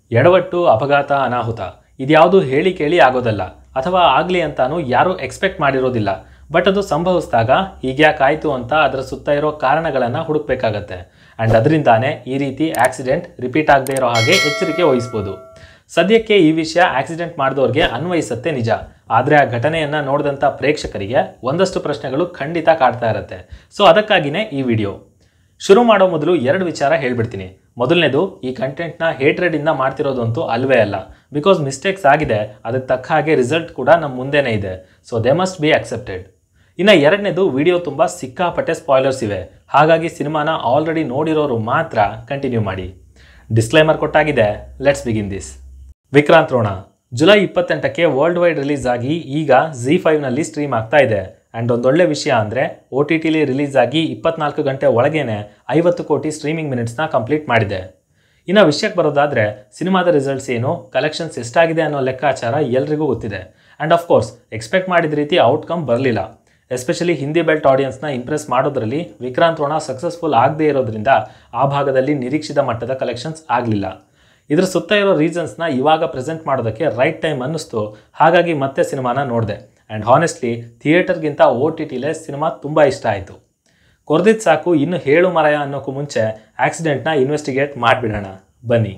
ಎಡವಟ್ಟು ಅಪಘಾತ ಅನಾಹುತ ಇದ್ಯಾವುದು ಹೇಳಿ ಕೇಳಿ ಆಗೋದಲ್ಲ ಅಥವಾ ಆಗಲಿ ಅಂತಾನು ಯಾರೂ ಎಕ್ಸ್ಪೆಕ್ಟ್ ಮಾಡಿರೋದಿಲ್ಲ ಬಟ್ ಅದು ಸಂಭವಿಸಿದಾಗ ಹೀಗ್ಯಾಕಾಯ್ತು ಅಂತ ಅದರ ಸುತ್ತ ಇರೋ ಕಾರಣಗಳನ್ನು ಹುಡುಕ್ಬೇಕಾಗತ್ತೆ ಆ್ಯಂಡ್ ಅದರಿಂದಾನೇ ಈ ರೀತಿ ಆಕ್ಸಿಡೆಂಟ್ ರಿಪೀಟ್ ಆಗದೆ ಇರೋ ಹಾಗೆ ಎಚ್ಚರಿಕೆ ವಹಿಸ್ಬೋದು ಸದ್ಯಕ್ಕೆ ಈ ವಿಷಯ ಆಕ್ಸಿಡೆಂಟ್ ಮಾಡಿದವ್ರಿಗೆ ಅನ್ವಯಿಸುತ್ತೆ ನಿಜ ಆದರೆ ಆ ಘಟನೆಯನ್ನು ನೋಡಿದಂಥ ಪ್ರೇಕ್ಷಕರಿಗೆ ಒಂದಷ್ಟು ಪ್ರಶ್ನೆಗಳು ಖಂಡಿತ ಕಾಡ್ತಾ ಇರುತ್ತೆ ಸೊ ಅದಕ್ಕಾಗಿಯೇ ಈ ವಿಡಿಯೋ ಶುರು ಮಾಡೋ ಮೊದಲು ಎರಡು ವಿಚಾರ ಹೇಳ್ಬಿಡ್ತೀನಿ ಮೊದಲನೇದು ಈ ಕಂಟೆಂಟ್ನ ಹೇಟ್ರೆಡಿಂದ ಮಾಡ್ತಿರೋದು ಅಂತೂ ಅಲ್ವೇ ಅಲ್ಲ ಬಿಕಾಸ್ ಮಿಸ್ಟೇಕ್ಸ್ ಆಗಿದೆ ಅದಕ್ಕೆ ತಕ್ಕ ಹಾಗೆ ರಿಸಲ್ಟ್ ಕೂಡ ನಮ್ಮ ಮುಂದೆನೇ ಇದೆ so they must be accepted ಇನ್ನು ಎರಡನೇದು ವಿಡಿಯೋ ತುಂಬ ಸಿಕ್ಕಾಪಟ್ಟೆ ಸ್ಪಾಯ್ಲರ್ಸ್ ಇವೆ ಹಾಗಾಗಿ ಸಿನಿಮಾನ ಆಲ್ರೆಡಿ ನೋಡಿರೋರು ಮಾತ್ರ ಕಂಟಿನ್ಯೂ ಮಾಡಿ ಡಿಸ್ಕ್ಲೈಮರ್ ಕೊಟ್ಟಾಗಿದೆ let's begin this Vikrant Rona July ಇಪ್ಪತ್ತೆಂಟಕ್ಕೆ ವರ್ಲ್ಡ್ ವೈಡ್ ರಿಲೀಸ್ ಆಗಿ ಈಗ ಜಿ ಫೈವ್ನಲ್ಲಿ ಸ್ಟ್ರೀಮ್ ಆಗ್ತಾ ಇದೆ ಆ್ಯಂಡ್ ಒಂದೊಳ್ಳೆ ವಿಷಯ ಅಂದರೆ ಒ ಟಿ ಟಿಲಿ ರಿಲೀಸ್ ಆಗಿ ಇಪ್ಪತ್ನಾಲ್ಕು ಗಂಟೆ ಒಳಗೇನೆ ಐವತ್ತು ಕೋಟಿ ಸ್ಟ್ರೀಮಿಂಗ್ ಮಿನಿಟ್ಸ್ನ ಕಂಪ್ಲೀಟ್ ಮಾಡಿದೆ ಇನ್ನು ವಿಷಯಕ್ಕೆ ಬರೋದಾದರೆ ಸಿನಿಮಾದ ರಿಸಲ್ಟ್ಸ್ ಏನು ಕಲೆಕ್ಷನ್ಸ್ ಎಷ್ಟಾಗಿದೆ ಅನ್ನೋ ಲೆಕ್ಕಾಚಾರ ಎಲ್ರಿಗೂ ಗೊತ್ತಿದೆ ಆ್ಯಂಡ್ ಕೋರ್ಸ್ ಎಕ್ಸ್ಪೆಕ್ಟ್ ಮಾಡಿದ ರೀತಿ ಔಟ್ಕಮ್ ಬರಲಿಲ್ಲ ಎಸ್ಪೆಷಲಿ ಹಿಂದಿ ಬೆಲ್ಟ್ ಆಡಿಯನ್ಸ್ನ ಇಂಪ್ರೆಸ್ ಮಾಡೋದ್ರಲ್ಲಿ ವಿಕ್ರಾಂತ್ ರೋಣ ಸಕ್ಸಸ್ಫುಲ್ ಆಗದೇ ಇರೋದ್ರಿಂದ ಆ ಭಾಗದಲ್ಲಿ ನಿರೀಕ್ಷಿತ ಮಟ್ಟದ ಕಲೆಕ್ಷನ್ಸ್ ಆಗಲಿಲ್ಲ ಇದ್ರ ಸುತ್ತ ಇರೋ ರೀಸನ್ಸ್ನ ಇವಾಗ ಪ್ರೆಸೆಂಟ್ ಮಾಡೋದಕ್ಕೆ ರೈಟ್ ಟೈಮ್ ಅನ್ನಿಸ್ತು ಹಾಗಾಗಿ ಮತ್ತೆ ಸಿನಿಮಾನ ನೋಡಿದೆ ಆ್ಯಂಡ್ ಹಾನೆಸ್ಟ್ಲಿ ಥಿಯೇಟರ್ಗಿಂತ ಓ ಟಿ ಟಿಲೇ ಸಿನಿಮಾ ತುಂಬ ಇಷ್ಟ ಆಯಿತು ಕೊರ್ದಿದ್ದು ಸಾಕು ಇನ್ನು ಹೇಳು ಮರಯ ಅನ್ನೋಕ್ಕೂ ಮುಂಚೆ ಆಕ್ಸಿಡೆಂಟ್ನ ಇನ್ವೆಸ್ಟಿಗೇಟ್ ಮಾಡಿಬಿಡೋಣ ಬನ್ನಿ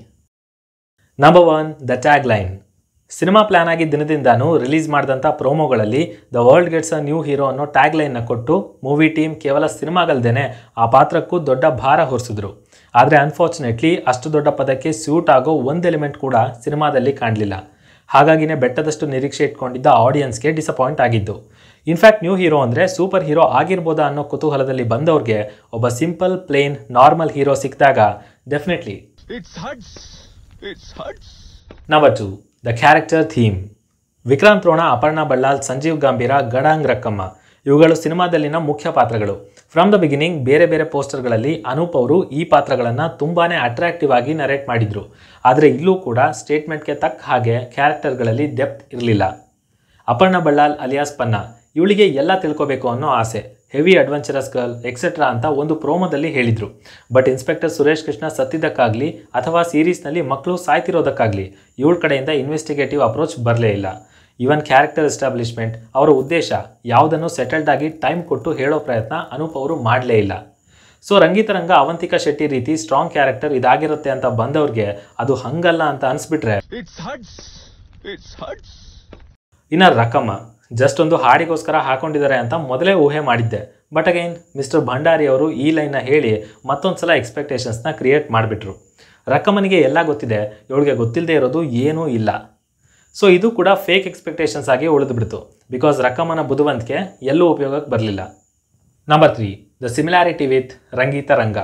number one the tag line cinema plan ಆಗಿ ದಿನದಿಂದಾನು ರಿಲೀಸ್ ಮಾಡಿದಂಥ ಪ್ರೋಮೋಗಳಲ್ಲಿ the world gets a new hero ಅನ್ನೋ ಟ್ಯಾಗ್ ಲೈನ್ನ ಕೊಟ್ಟು ಮೂವಿ ಟೀಮ್ ಕೇವಲ ಸಿನಿಮಾಗಲ್ದೇನೆ ಆ ಪಾತ್ರಕ್ಕೂ ದೊಡ್ಡ ಭಾರ ಹೊರಿಸಿದ್ರು ಆದರೆ ಅನ್ಫಾರ್ಚುನೇಟ್ಲಿ ಅಷ್ಟು ದೊಡ್ಡ ಪದಕ್ಕೆ ಸ್ಯೂಟ್ ಆಗೋ ಒಂದು ಎಲಿಮೆಂಟ್ ಕೂಡ ಸಿನಿಮಾದಲ್ಲಿ ಕಾಣಲಿಲ್ಲ ಹಾಗಾಗಿನೇ ಬೆಟ್ಟದಷ್ಟು ನಿರೀಕ್ಷೆ ಇಟ್ಕೊಂಡಿದ್ದ ಆಡಿಯನ್ಸ್ಗೆ ಡಿಸಪಾಯಿಂಟ್ ಆಗಿದ್ದು ಇನ್ಫ್ಯಾಕ್ಟ್ ನ್ಯೂ ಹೀರೋ ಅಂದರೆ ಸೂಪರ್ ಹೀರೋ ಆಗಿರ್ಬೋದಾ ಅನ್ನೋ ಕುತೂಹಲದಲ್ಲಿ ಬಂದವ್ರಿಗೆ ಒಬ್ಬ ಸಿಂಪಲ್ ಪ್ಲೇನ್ ನಾರ್ಮಲ್ ಹೀರೋ ಸಿಕ್ಕಿದಾಗ definitely It hurts. It hurts. Number two the character theme Vikrant Rona Aparna Ballal Sanjeev Gambhira Gadang Rakkamma ಇವುಗಳು ಸಿನಿಮಾದಲ್ಲಿನ ಮುಖ್ಯ ಪಾತ್ರಗಳು ಫ್ರಮ್ ದ ಬಿಗಿನಿಂಗ್ ಬೇರೆ ಬೇರೆ ಪೋಸ್ಟರ್ಗಳಲ್ಲಿ ಅನೂಪ್ ಅವರು ಈ ಪಾತ್ರಗಳನ್ನು ತುಂಬಾ ಅಟ್ರಾಕ್ಟಿವ್ ಆಗಿ ನರೇಟ್ ಮಾಡಿದ್ರು ಆದರೆ ಇಲ್ಲೂ ಕೂಡ ಸ್ಟೇಟ್ಮೆಂಟ್ಗೆ ತಕ್ಕ ಹಾಗೆ ಕ್ಯಾರೆಕ್ಟರ್ಗಳಲ್ಲಿ ಡೆಪ್ತ್ ಇರಲಿಲ್ಲ ಅಪರ್ಣಾ ಬಳ್ಳಾಲ್ ಅಲಿಯಾಸ್ ಪನ್ನ ಇವಳಿಗೆ ಎಲ್ಲ ತಿಳ್ಕೋಬೇಕು ಅನ್ನೋ ಆಸೆ ಹೆವಿ ಅಡ್ವೆಂಚರಸ್ ಗರ್ಲ್ ಎಕ್ಸೆಟ್ರಾ ಅಂತ ಒಂದು ಪ್ರೋಮೋದಲ್ಲಿ ಹೇಳಿದರು ಬಟ್ ಇನ್ಸ್ಪೆಕ್ಟರ್ ಸುರೇಶ್ ಕೃಷ್ಣ ಸತ್ತಿದ್ದಕ್ಕಾಗಲಿ ಅಥವಾ ಸೀರೀಸ್ನಲ್ಲಿ ಮಕ್ಕಳು ಸಾಯ್ತಿರೋದಕ್ಕಾಗಲಿ ಇವಳ ಕಡೆಯಿಂದ ಇನ್ವೆಸ್ಟಿಗೇಟಿವ್ ಅಪ್ರೋಚ್ ಬರಲೇ ಇಲ್ಲ ಈವನ್ ಕ್ಯಾರೆಕ್ಟರ್ ಎಸ್ಟಾಬ್ಲಿಷ್ಮೆಂಟ್ ಅವರ ಉದ್ದೇಶ ಯಾವುದನ್ನು ಸೆಟಲ್ಡ್ ಆಗಿ ಟೈಮ್ ಕೊಟ್ಟು ಹೇಳೋ ಪ್ರಯತ್ನ ಅನೂಪ್ ಅವರು ಮಾಡಲೇ ಇಲ್ಲ ಸೊ ರಂಗಿತರಂಗ ಅವಂತಿಕಾ ಶೆಟ್ಟಿ ರೀತಿ ಸ್ಟ್ರಾಂಗ್ ಕ್ಯಾರೆಕ್ಟರ್ ಇದಾಗಿರುತ್ತೆ ಅಂತ ಬಂದವ್ರಿಗೆ ಅದು ಹಂಗಲ್ಲ ಅಂತ ಅನ್ಸ್ಬಿಟ್ರೆ It hurts. It hurts. ಇನ್ನು ರಕಮ್ಮ ಜಸ್ಟ್ ಒಂದು ಹಾಡಿಗೋಸ್ಕರ ಹಾಕೊಂಡಿದ್ದಾರೆ ಅಂತ ಮೊದಲೇ ಊಹೆ ಮಾಡಿದ್ದೆ ಬಟ್ ಅಗೈನ್ ಮಿಸ್ಟರ್ ಭಂಡಾರಿ ಅವರು ಈ ಲೈನ್ನ ಹೇಳಿ ಮತ್ತೊಂದು ಸಲ ಎಕ್ಸ್ಪೆಕ್ಟೇಷನ್ಸ್ನ ಕ್ರಿಯೇಟ್ ಮಾಡಿಬಿಟ್ರು ರಕಮ್ಮನಿಗೆ ಎಲ್ಲ ಗೊತ್ತಿದೆ ಇವಳಿಗೆ ಗೊತ್ತಿಲ್ಲದೆ ಇರೋದು ಏನೂ ಇಲ್ಲ ಸೊ ಇದು ಕೂಡ ಫೇಕ್ ಎಕ್ಸ್ಪೆಕ್ಟೇಷನ್ಸ್ ಆಗಿ ಉಳಿದುಬಿಡ್ತು ಬಿಕಾಸ್ ರಕಮ್ಮನ ಬುದ್ಧಿವಂತಿಕೆ ಎಲ್ಲೂ ಉಪಯೋಗಕ್ಕೆ ಬರಲಿಲ್ಲ number three the similarity with Rangitaranga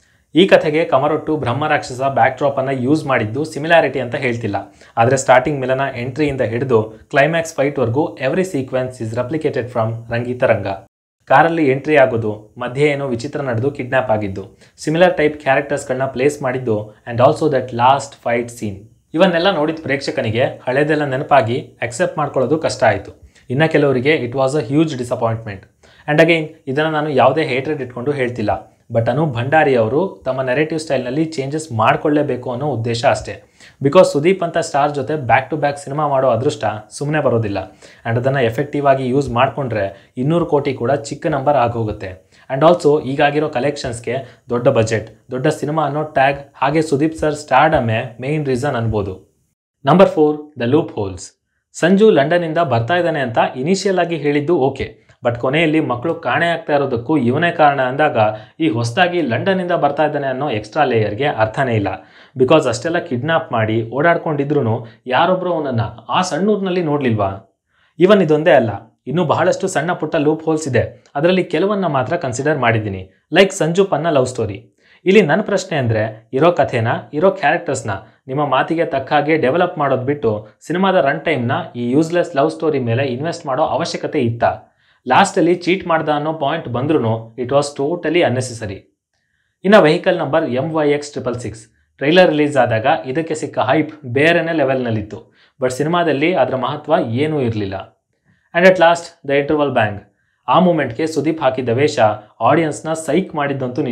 ಈ ಕಥೆಗೆ ಕಮರೊಟ್ಟು ಬ್ರಹ್ಮರಾಕ್ಷಸ ಬ್ಯಾಕ್ಡ್ರಾಪನ್ನು ಯೂಸ್ ಮಾಡಿದ್ದು ಸಿಮಿಲಾರಿಟಿ ಅಂತ ಹೇಳ್ತಿಲ್ಲ ಆದರೆ ಸ್ಟಾರ್ಟಿಂಗ್ ಮಿಲನ ಎಂಟ್ರಿಯಿಂದ ಹಿಡಿದು ಕ್ಲೈಮ್ಯಾಕ್ಸ್ ಫೈಟ್ವರೆಗೂ every sequence is replicated from Rangitaranga ಕಾರಲ್ಲಿ ಎಂಟ್ರಿ ಆಗೋದು ಮಧ್ಯೆ ಏನೋ ವಿಚಿತ್ರ ನಡೆದು ಕಿಡ್ನಾಪ್ ಆಗಿದ್ದು ಸಿಮಿಲರ್ ಟೈಪ್ ಕ್ಯಾರೆಕ್ಟರ್ಸ್ಗಳನ್ನ ಪ್ಲೇಸ್ ಮಾಡಿದ್ದು and also that last fight scene ಇವನ್ನೆಲ್ಲ ನೋಡಿದ ಪ್ರೇಕ್ಷಕನಿಗೆ ಹಳೇದೆಲ್ಲ ನೆನಪಾಗಿ ಅಕ್ಸೆಪ್ಟ್ ಮಾಡ್ಕೊಳ್ಳೋದು ಕಷ್ಟ ಆಯಿತು ಇನ್ನು ಕೆಲವರಿಗೆ it was a huge disappointment and again ಇದನ್ನು ನಾನು ಯಾವುದೇ ಹೇಟ್ರೆಡ್ ಇಟ್ಕೊಂಡು ಹೇಳ್ತಿಲ್ಲ ಬಟ್ ಅನು ಭಂಡಾರಿ ಅವರು ತಮ್ಮ ನೆರೇಟಿವ್ ಸ್ಟೈಲ್ನಲ್ಲಿ ಚೇಂಜಸ್ ಮಾಡಿಕೊಳ್ಳೇಬೇಕು ಅನ್ನೋ ಉದ್ದೇಶ ಅಷ್ಟೇ ಬಿಕಾಸ್ ಸುದೀಪ್ ಅಂತ ಸ್ಟಾರ್ ಜೊತೆ ಬ್ಯಾಕ್ ಟು ಬ್ಯಾಕ್ ಸಿನಿಮಾ ಮಾಡೋ ಅದೃಷ್ಟ ಸುಮ್ಮನೆ ಬರೋದಿಲ್ಲ ಆ್ಯಂಡ್ ಅದನ್ನು ಎಫೆಕ್ಟಿವ್ ಆಗಿ ಯೂಸ್ ಮಾಡಿಕೊಂಡ್ರೆ ಇನ್ನೂರು ಕೋಟಿ ಕೂಡ ಚಿಕ್ಕ ನಂಬರ್ ಆಗೋಗುತ್ತೆ ಆ್ಯಂಡ್ ಆಲ್ಸೋ ಈಗಾಗಿರೋ ಕಲೆಕ್ಷನ್ಸ್ಗೆ ದೊಡ್ಡ ಬಜೆಟ್ ದೊಡ್ಡ ಸಿನಿಮಾ ಅನ್ನೋ ಟ್ಯಾಗ್ ಹಾಗೆ ಸುದೀಪ್ ಸರ್ ಸ್ಟಾರ್ಡಮೇ ಮೇಯ್ನ್ ರೀಸನ್ ಅನ್ಬೋದು number four the loopholes Sanju ಲಂಡನ್ನಿಂದ ಬರ್ತಾ ಇದ್ದಾನೆ ಅಂತ ಇನಿಷಿಯಲ್ ಆಗಿ ಹೇಳಿದ್ದು ಓಕೆ ಬಟ್ ಕೊನೆಯಲ್ಲಿ ಮಕ್ಕಳು ಕಾಣೆ ಆಗ್ತಾ ಇರೋದಕ್ಕೂ ಇವನೇ ಕಾರಣ ಅಂದಾಗ ಈ ಹೊಸದಾಗಿ ಲಂಡನ್ನಿಂದ ಬರ್ತಾ ಇದ್ದಾನೆ ಅನ್ನೋ ಎಕ್ಸ್ಟ್ರಾ ಲೇಯರ್ಗೆ ಅರ್ಥನೇ ಇಲ್ಲ ಬಿಕಾಸ್ ಅಷ್ಟೆಲ್ಲ ಕಿಡ್ನಾಪ್ ಮಾಡಿ ಓಡಾಡ್ಕೊಂಡಿದ್ರು ಯಾರೊಬ್ಬರು ಅವನನ್ನು ಆ ಸಣ್ಣೂರಿನಲ್ಲಿ ನೋಡಲಿಲ್ವಾ ಇವನ್ ಇದೊಂದೇ ಅಲ್ಲ ಇನ್ನೂ ಬಹಳಷ್ಟು ಸಣ್ಣ ಪುಟ್ಟ ಲೂಪ್ ಹೋಲ್ಸ್ ಇದೆ ಅದರಲ್ಲಿ ಕೆಲವನ್ನ ಮಾತ್ರ ಕನ್ಸಿಡರ್ ಮಾಡಿದ್ದೀನಿ like Sanju Panna love story ಇಲ್ಲಿ ನನ್ನ ಪ್ರಶ್ನೆ ಅಂದರೆ ಇರೋ ಕಥೆನ ಇರೋ ಕ್ಯಾರೆಕ್ಟರ್ಸ್ನ ನಿಮ್ಮ ಮಾತಿಗೆ ತಕ್ಕ ಹಾಗೆ ಡೆವಲಪ್ ಮಾಡೋದು ಬಿಟ್ಟು ಸಿನಿಮಾದ ರನ್ ಟೈಮ್ನ ಈ ಯೂಸ್ಲೆಸ್ ಲವ್ ಸ್ಟೋರಿ ಮೇಲೆ ಇನ್ವೆಸ್ಟ್ ಮಾಡೋ ಅವಶ್ಯಕತೆ ಇತ್ತಾ ಲಾಸ್ಟಲ್ಲಿ ಚೀಟ್ ಮಾಡ್ದ ಅನ್ನೋ ಪಾಯಿಂಟ್ ಬಂದ್ರೂ ಇಟ್ ವಾಸ್ ಟೋಟಲಿ ಅನ್ನೆಸೆಸರಿ ಇನ್ನು vehicle number M Y X triple six trailer release ಆದಾಗ ಇದಕ್ಕೆ ಸಿಕ್ಕ ಹೈಪ್ ಬೇರೆನೇ ಲೆವೆಲ್ನಲ್ಲಿತ್ತು ಬಟ್ ಸಿನಿಮಾದಲ್ಲಿ ಅದರ ಮಹತ್ವ ಏನೂ ಇರಲಿಲ್ಲ and at last the interval bang ಆ ಮೂಮೆಂಟ್ಗೆ ಸುದೀಪ್ ಹಾಕಿದ್ದ ವೇಷ ಆಡಿಯನ್ಸ್ನ ಸೈಕ್ ಮಾಡಿದ್ದಂತೂ ನಿಜ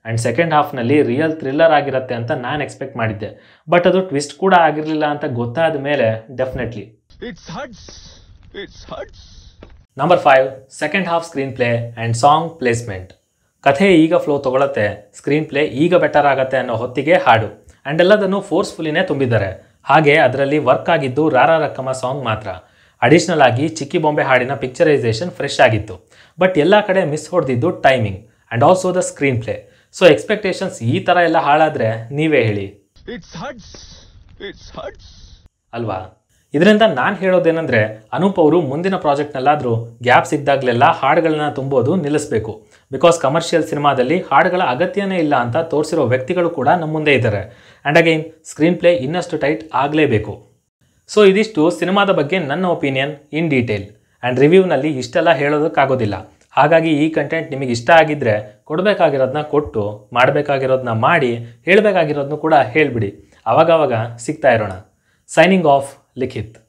ಆ್ಯಂಡ್ ಸೆಕೆಂಡ್ ಹಾಫ್ನಲ್ಲಿ ರಿಯಲ್ ಥ್ರಿಲ್ಲರ್ ಆಗಿರುತ್ತೆ ಅಂತ ನಾನು ಎಕ್ಸ್ಪೆಕ್ಟ್ ಮಾಡಿದ್ದೆ ಬಟ್ ಅದು ಟ್ವಿಸ್ಟ್ ಕೂಡ ಆಗಿರಲಿಲ್ಲ ಅಂತ ಗೊತ್ತಾದ ಮೇಲೆ definitely It hurts. It hurts. Number five second half screenplay and song placement ಕಥೆ ಈಗ ಫ್ಲೋ ತಗೊಳತ್ತೆ ಸ್ಕ್ರೀನ್ ಪ್ಲೇ ಈಗ ಬೆಟರ್ ಆಗತ್ತೆ ಅನ್ನೋ ಹೊತ್ತಿಗೆ ಹಾಡು ಆ್ಯಂಡ್ ಎಲ್ಲದನ್ನು ಫೋರ್ಸ್ಫುಲ್ಲಿನೇ ತುಂಬಿದ್ದಾರೆ ಹಾಗೆ ಅದರಲ್ಲಿ ವರ್ಕ್ ಆಗಿದ್ದು ರಾರ ರಕ್ಕಮ ಸಾಂಗ್ ಮಾತ್ರ ಅಡಿಷ್ನಲ್ ಆಗಿ ಚಿಕ್ಕಿ ಬೊಂಬೆ ಹಾಡಿನ ಪಿಕ್ಚರೈಸೇಷನ್ ಫ್ರೆಶ್ ಆಗಿತ್ತು ಬಟ್ ಎಲ್ಲ ಕಡೆ ಮಿಸ್ ಹೊಡೆದಿದ್ದು timing and also the screenplay so expectations ಈ ಥರ ಎಲ್ಲ ಹಾಳಾದರೆ ನೀವೇ ಹೇಳಿ It hurts. It hurts. ಅಲ್ವಾ ಇದರಿಂದ ನಾನು ಹೇಳೋದೇನೆಂದರೆ ಅನೂಪ್ ಅವರು ಮುಂದಿನ ಪ್ರಾಜೆಕ್ಟ್ನಲ್ಲಾದರೂ ಗ್ಯಾಪ್ ಸಿಕ್ದಾಗಲೆಲ್ಲ ಹಾಡುಗಳನ್ನ ತುಂಬೋದು ನಿಲ್ಲಿಸಬೇಕು ಬಿಕಾಸ್ ಕಮರ್ಷಿಯಲ್ ಸಿನಿಮಾದಲ್ಲಿ ಹಾಡುಗಳ ಅಗತ್ಯನೇ ಇಲ್ಲ ಅಂತ ತೋರಿಸಿರೋ ವ್ಯಕ್ತಿಗಳು ಕೂಡ ನಮ್ಮ ಮುಂದೆ ಇದ್ದಾರೆ ಆ್ಯಂಡ್ ಅಗೈನ್ ಸ್ಕ್ರೀನ್ ಪ್ಲೇ ಇನ್ನಷ್ಟು ಟೈಟ್ ಆಗಲೇಬೇಕು ಸೊ ಇದಿಷ್ಟು ಸಿನಿಮಾದ ಬಗ್ಗೆ ನನ್ನ ಒಪಿನಿಯನ್ ಇನ್ ಡೀಟೇಲ್ ಆ್ಯಂಡ್ ರಿವ್ಯೂನಲ್ಲಿ ಇಷ್ಟೆಲ್ಲ ಹೇಳೋದಕ್ಕಾಗೋದಿಲ್ಲ ಹಾಗಾಗಿ ಈ ಕಂಟೆಂಟ್ ನಿಮಗೆ ಇಷ್ಟ ಆಗಿದ್ದರೆ ಕೊಡಬೇಕಾಗಿರೋದನ್ನ ಕೊಟ್ಟು ಮಾಡಬೇಕಾಗಿರೋದನ್ನ ಮಾಡಿ ಹೇಳಬೇಕಾಗಿರೋದನ್ನು ಕೂಡ ಹೇಳಿಬಿಡಿ ಅವಾಗವಾಗ ಸಿಗ್ತಾ ಇರೋಣ ಸೈನಿಂಗ್ ಆಫ್ ಲಿಖಿತ್